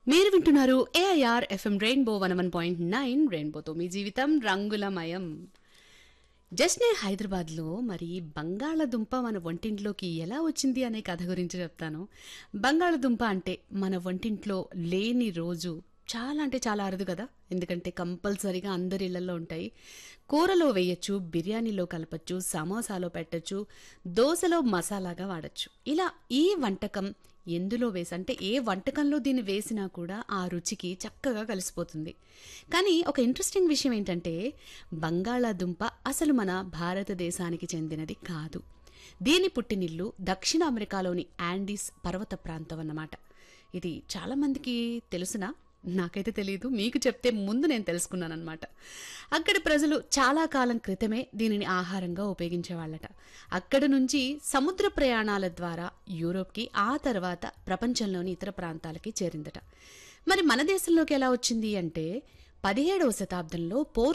మీరు వింటున్నారు AIR FM rainbow one one point nine రెయిన్బోతో మీ జీవితం రంగులమయం జస్నే హైదరాబాద్లో మరి బంగాళదుంప మన వంటింట్లోకి ఎలా వచ్చింది అనే కథ గురించి చెప్తాను బంగాళదుంప అంటే మన వంటింట్లో లేని రోజు చాలా అంటే చాలా అరుదు కదా ఎందుకంటే కంపల్సరీగా అందరి ఇళ్లలో ఉంటాయి కూరలో వేయచ్చు బిర్యానీలో కలపచ్చు సమోసాలో పెట్టచ్చు దోశలో మసాలాగా వాడచ్చు ఇలా ఈ వంటకం ఎందులో వేసి అంటే ఏ వంటకంలో దీన్ని వేసినా కూడా ఆ రుచికి చక్కగా కలిసిపోతుంది కానీ ఒక ఇంట్రెస్టింగ్ విషయం ఏంటంటే బంగాళాదుంప అసలు మన భారతదేశానికి చెందినది కాదు దీని పుట్టినిల్లు దక్షిణ అమెరికాలోని యాండీస్ పర్వత ప్రాంతం అన్నమాట ఇది చాలామందికి తెలుసునా నాకైతే తెలియదు మీకు చెప్తే ముందు నేను తెలుసుకున్నాను అనమాట అక్కడి ప్రజలు చాలా కాలం క్రితమే దీనిని ఆహారంగా ఉపయోగించేవాళ్ళట అక్కడ నుంచి సముద్ర ప్రయాణాల ద్వారా యూరోప్కి ఆ తర్వాత ప్రపంచంలోని ఇతర ప్రాంతాలకి చేరిందట మరి మన దేశంలోకి ఎలా వచ్చింది అంటే పదిహేడవ శతాబ్దంలో పోర్